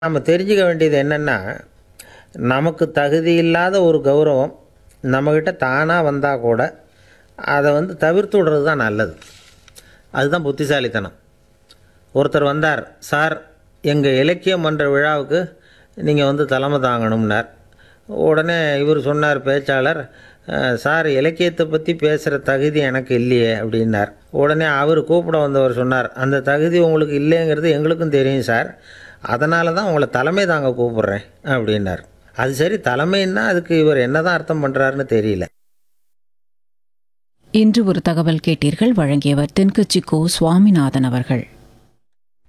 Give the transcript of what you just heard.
நம்ம தெரிஞ்சுக்க வேண்டியது என்னென்னா நமக்கு தகுதி இல்லாத ஒரு கௌரவம் நம்மக்கிட்ட தானாக வந்தால் கூட அதை வந்து தவிர்த்து விடுறது தான் நல்லது அதுதான் புத்திசாலித்தனம் ஒருத்தர் வந்தார் சார் எங்கள் இலக்கிய மன்ற விழாவுக்கு நீங்கள் வந்து தலைமை தாங்கணும்னார் உடனே இவர் சொன்னார் பேச்சாளர் "அஹ், சார் இலக்கியத்தை பற்றி பேசுகிற தகுதி எனக்கு இல்லையே அப்படின்னார் உடனே அவர் கூப்பிட வந்தவர் சொன்னார் அந்த தகுதி உங்களுக்கு இல்லைங்கிறது எங்களுக்கும் தெரியும் சார் அதனால தான் உங்களை தலைமை தாங்க கூப்பிட்றேன் அப்படின்னார் அது சரி தலைமைன்னா அதுக்கு இவர் என்னதான் அர்த்தம் பண்ணுறாருன்னு தெரியல இன்று ஒரு தகவல் கேட்டீர்கள் வழங்கியவர் தென்கட்சி கோ சுவாமிநாதன் அவர்கள்